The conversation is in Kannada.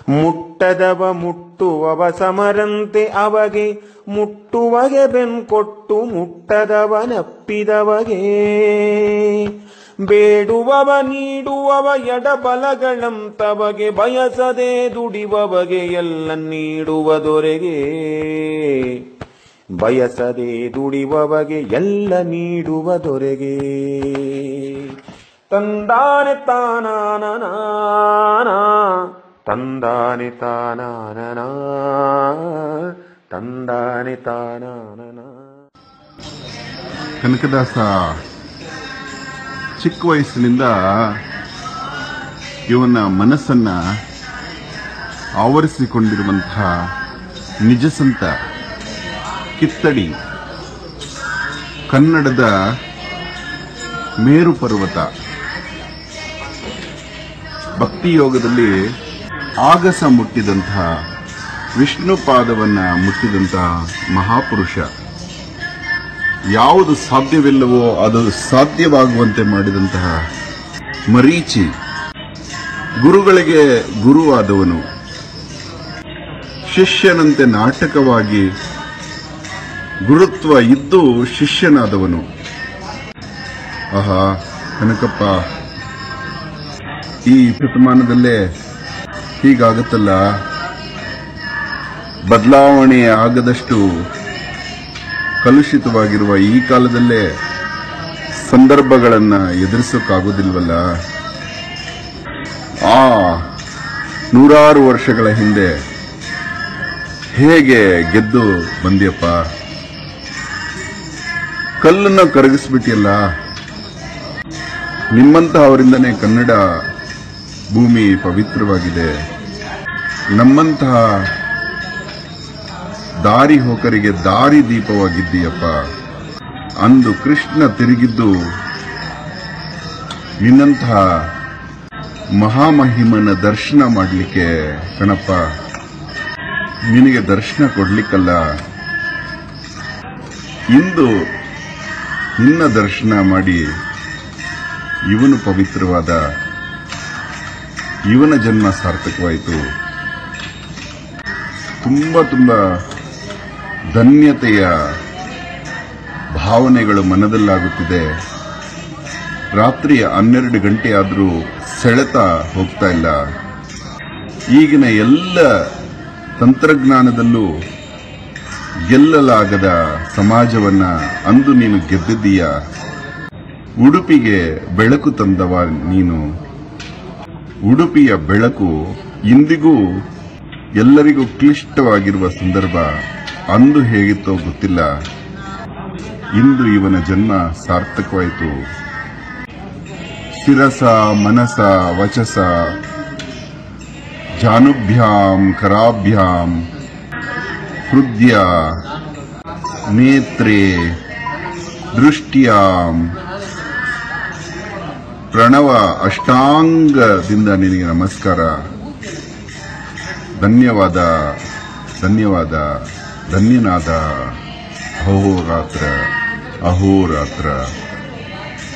ಮುಟ್ಟದವ ಮುಟ್ಟುವವ ಸಮರಂತೆ ಅವಗೆ ಮುಟ್ಟುವಗೆ ಬೆನ್ಕೊಟ್ಟು ಮುಟ್ಟದವನಪ್ಪಿದವಗೆ ಬೇಡುವವ ನೀಡುವವ ಎಡಬಲಗಳಂತವಗೆ ಬಯಸದೆ ದುಡಿವವಗೆ ಎಲ್ಲ ನೀಡುವ ದೊರೆಗೆ ಬಯಸದೆ ದುಡಿವವಗೆ ಎಲ್ಲ ನೀಡುವ ದೊರೆಗೆ ತಂದಾನೆ ತಾನಾನನ ತಂದಾನೆ ತಾನಾನನ ತಂದಾನೆ ತಾನಾನನ ಕನಕದಾಸ ಚಿಕ್ಕ ವಯಸ್ಸಿನಿಂದ ಇವನ ಮನಸ್ಸನ್ನ ಆವರಿಸಿಕೊಂಡಿರುವಂತಹ ನಿಜಸಂತ ಕಿತ್ತಡಿ ಕನ್ನಡದ ಮೇರು ಪರ್ವತ ಭಕ್ತಿಯೋಗದಲ್ಲಿ ಆಗಸ ಮುಟ್ಟಿದಂತಹ ವಿಷ್ಣು ಪಾದವನ್ನ ಮುಟ್ಟಿದಂತಹ ಮಹಾಪುರುಷ ಯಾವುದು ಸಾಧ್ಯವಿಲ್ಲವೋ ಅದು ಸಾಧ್ಯವಾಗುವಂತೆ ಮಾಡಿದಂತಹ ಮರೀಚಿ ಗುರುಗಳಿಗೆ ಗುರುವಾದವನು ಶಿಷ್ಯನಂತೆ ನಾಟಕವಾಗಿ ಗುರುತ್ವ ಇದ್ದು ಶಿಷ್ಯನಾದವನು ಆಹಾ ಕನಕಪ್ಪ ಈ ಶತಮಾನದಲ್ಲೇ ಹೀಗಾಗುತ್ತಲ್ಲ ಬದಲಾವಣೆ ಆಗದಷ್ಟು ಕಲುಷಿತವಾಗಿರುವ ಈ ಕಾಲದಲ್ಲೇ ಸಂದರ್ಭಗಳನ್ನ ಎದುರಿಸೋಕ್ಕಾಗೋದಿಲ್ವಲ್ಲ ಆ ನೂರಾರು ವರ್ಷಗಳ ಹಿಂದೆ ಹೇಗೆ ಗೆದ್ದು ಬಂದ್ಯಪ್ಪ ಕಲ್ಲನ್ನ ಕರಗಿಸ್ಬಿಟ್ಟಿಯಲ್ಲ ನಿಮ್ಮಂತಹವರಿಂದನೇ ಕನ್ನಡ ಭೂಮಿ ಪವಿತ್ರವಾಗಿದೆ ನಮ್ಮಂತಹ ದಾರಿ ಹೋಕರಿಗೆ ದಾರಿ ದೀಪವಾಗಿದ್ದೀಯಪ್ಪ ಅಂದು ಕೃಷ್ಣ ತಿರುಗಿದ್ದು ನಿನ್ನಂತಹ ಮಹಾಮಹಿಮನ ದರ್ಶನ ಮಾಡಲಿಕ್ಕೆ ಕಣಪ್ಪ ನಿನಗೆ ದರ್ಶನ ಕೊಡ್ಲಿಕ್ಕಲ್ಲ ಇಂದು ನಿನ್ನ ದರ್ಶನ ಮಾಡಿ ಇವನು ಪವಿತ್ರವಾದ ಇವನ ಜನ್ಮ ಸಾರ್ಥಕವಾಯಿತು ತುಂಬಾ ತುಂಬಾ ಧನ್ಯತೆಯ ಭಾವನೆಗಳು ಮನದಲ್ಲಾಗುತ್ತಿದೆ ರಾತ್ರಿ ಹನ್ನೆರಡು ಗಂಟೆ ಆದರೂ ಸೆಳೆತ ಹೋಗ್ತಾ ಇಲ್ಲ ಈಗಿನ ಎಲ್ಲ ತಂತ್ರಜ್ಞಾನದಲ್ಲೂ ಗೆಲ್ಲಲಾಗದ ಸಮಾಜವನ್ನ ಅಂದು ನೀನು ಗೆದ್ದಿದ್ದೀಯ ಉಡುಪಿಗೆ ಬೆಳಕು ತಂದವ ನೀನು ಉಡುಪಿಯ ಬೆಳಕು ಇಂದಿಗೂ ಎಲ್ಲರಿಗೂ ಕ್ಲಿಷ್ಟವಾಗಿರುವ ಸಂದರ್ಭ ಅಂದು ಹೇಗಿತ್ತೋ ಗೊತ್ತಿಲ್ಲ ಇಂದು ಇವನ ಜನ್ಮ ಸಾರ್ಥಕವಾಯಿತು ಶಿರಸ ಮನಸ ವಚಸ ಜಾನುಭ್ಯಾಂ ಕರಾಭ್ಯಾಂ ಹೃದಯ ನೇತ್ರೇ ದೃಷ್ಟ್ಯಾಂ ಪ್ರಣವ ಅಷ್ಟಾಂಗದಿಂದ ನಿನಗೆ ನಮಸ್ಕಾರ ಧನ್ಯವಾದ ಧನ್ಯವಾದ ಧನ್ಯನಾದ ಅಹೋರಾತ್ರ ಅಹೋರಾತ್ರ